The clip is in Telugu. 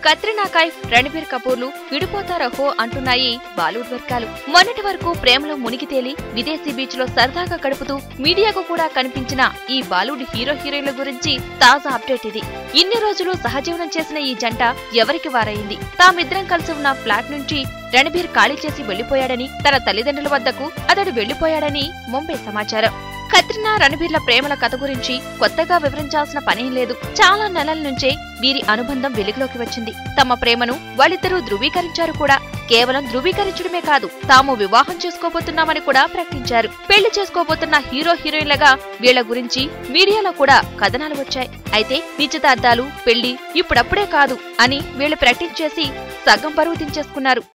కత్రినా కైఫ్ రణబీర్ కపూర్లు విడిపోతారా హో అంటున్నాయి బాలీవుడ్ వర్గాలు మొన్నటి వరకు ప్రేమలో మునిగి తేలి విదేశీ బీచ్ లో సరదాగా గడుపుతూ మీడియాకు కూడా కనిపించిన ఈ బాలీవుడ్ హీరో హీరోయిన్ల గురించి తాజా అప్డేట్ ఇది ఇన్ని రోజులు సహజీవనం చేసిన ఈ జంట ఎవరికి వారైంది తామిద్దరం కలిసి ఉన్న ఫ్లాట్ నుంచి రణబీర్ ఖాళీ చేసి వెళ్లిపోయాడని తన తల్లిదండ్రుల వద్దకు అతడు వెళ్లిపోయాడని ముంబై సమాచారం కత్రినా రణబీర్ల ప్రేమల కథ గురించి కొత్తగా వివరించాల్సిన పనేం లేదు చాలా నెలల నుంచే వీరి అనుబంధం వెలుగులోకి వచ్చింది తమ ప్రేమను వాళ్ళిద్దరూ ధృవీకరించారు కూడా కేవలం ధృవీకరించడమే కాదు తాము వివాహం చేసుకోబోతున్నామని కూడా ప్రకటించారు పెళ్లి చేసుకోబోతున్న హీరో హీరోయిన్లుగా వీళ్ల గురించి మీడియాలో కూడా కథనాలు వచ్చాయి అయితే నిశ్చితార్థాలు పెళ్లి ఇప్పుడప్పుడే కాదు అని వీళ్ళు ప్రకటించేసి సగం బరువు దించేసుకున్నారు